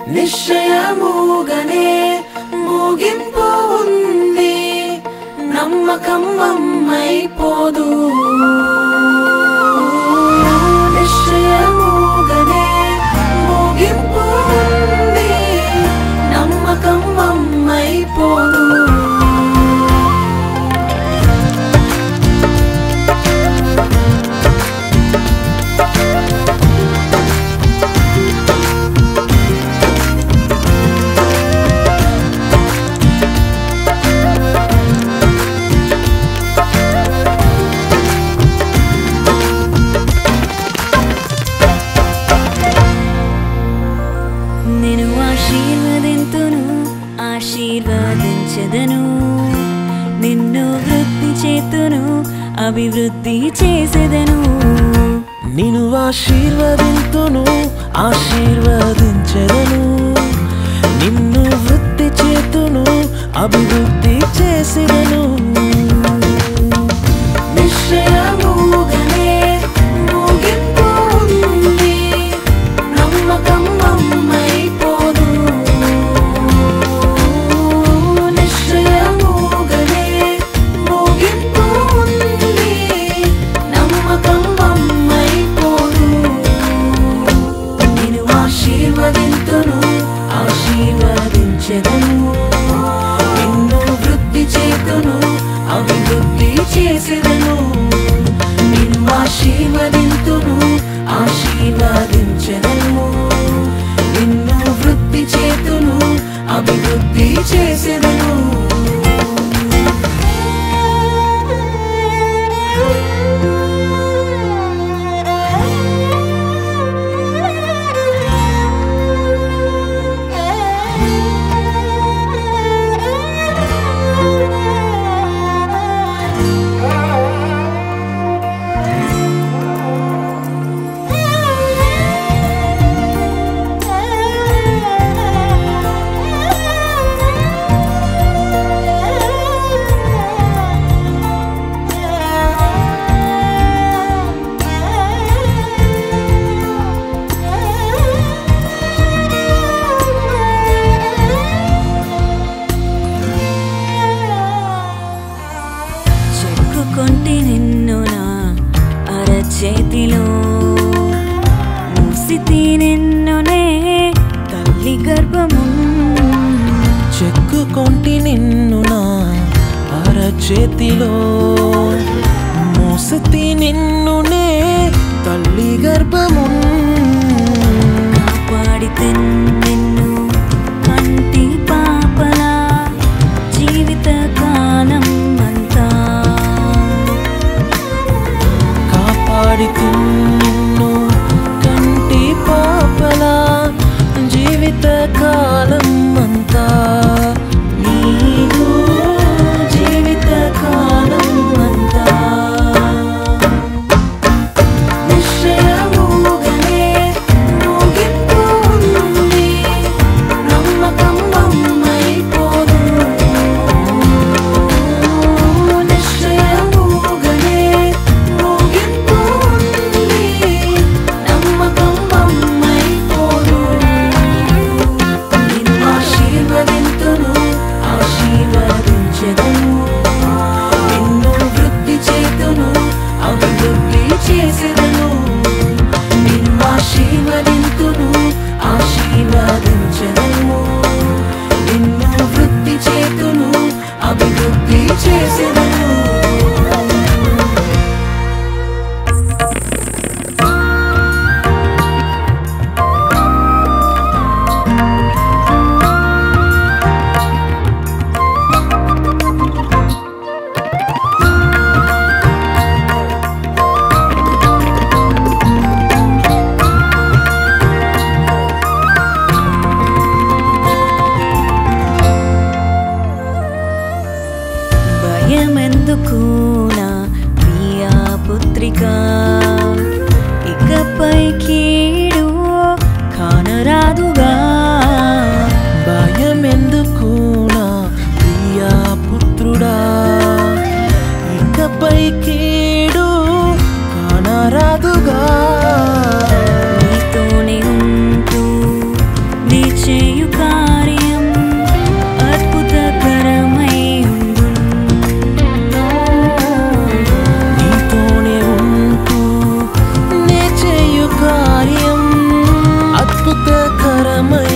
నిశ్చయముగనే ముగింపు ఉంది నమ్మకం అమ్మైపోదు నిశ్చయముగనే ముగింపు ఉంది నమ్మకం అమ్మైపోదు నేను ఆశీర్వదింతును ఆశీర్వదించదను నిన్ను వృద్ధి చేతును అభివృద్ధి చేసేదను నిన్ను ఆశీర్వదింతును ఆశీర్వదించదను నిన్ను వృత్తి చేతును అభివృద్ధి చేసిదను నిశ్చయముగనే ముగింపు ఉంది నమ్మకం అమ్మైపోదు నిశ్చయముగనే ముగింపు ఉంది నమ్మకం అమ్మైపోదు నేను ఆశీర్వదింతును ఆశీర్వదించెదను నిన్ను వృద్ధి చేతును అభివృద్ధి చేసేదను నిన్ను ఆశీర్వదింతును ఆశీర్వదించెదను నిన్ను వృద్ధి చేతును అభివృద్ధి చేసేదను చెక్కుకొంటి నిన్ను నా అరచేతిలో మూసితి నిన్నునే తల్లి గర్భము చెక్కుకొంటి నిన్ను నా అరచేతిలో మోసతి నిన్నునే తల్లి గర్భము కాపాడితే నిన్ను కంటి పాపలా జీవిత కాలం అంతా కాపాడి నిన్ను కంటి పాపలా జీవిత కాలం అంతా నీవు జీవిత కాలం అంతా నిశ్చయముగనే ముగింపు ఉంది భారమై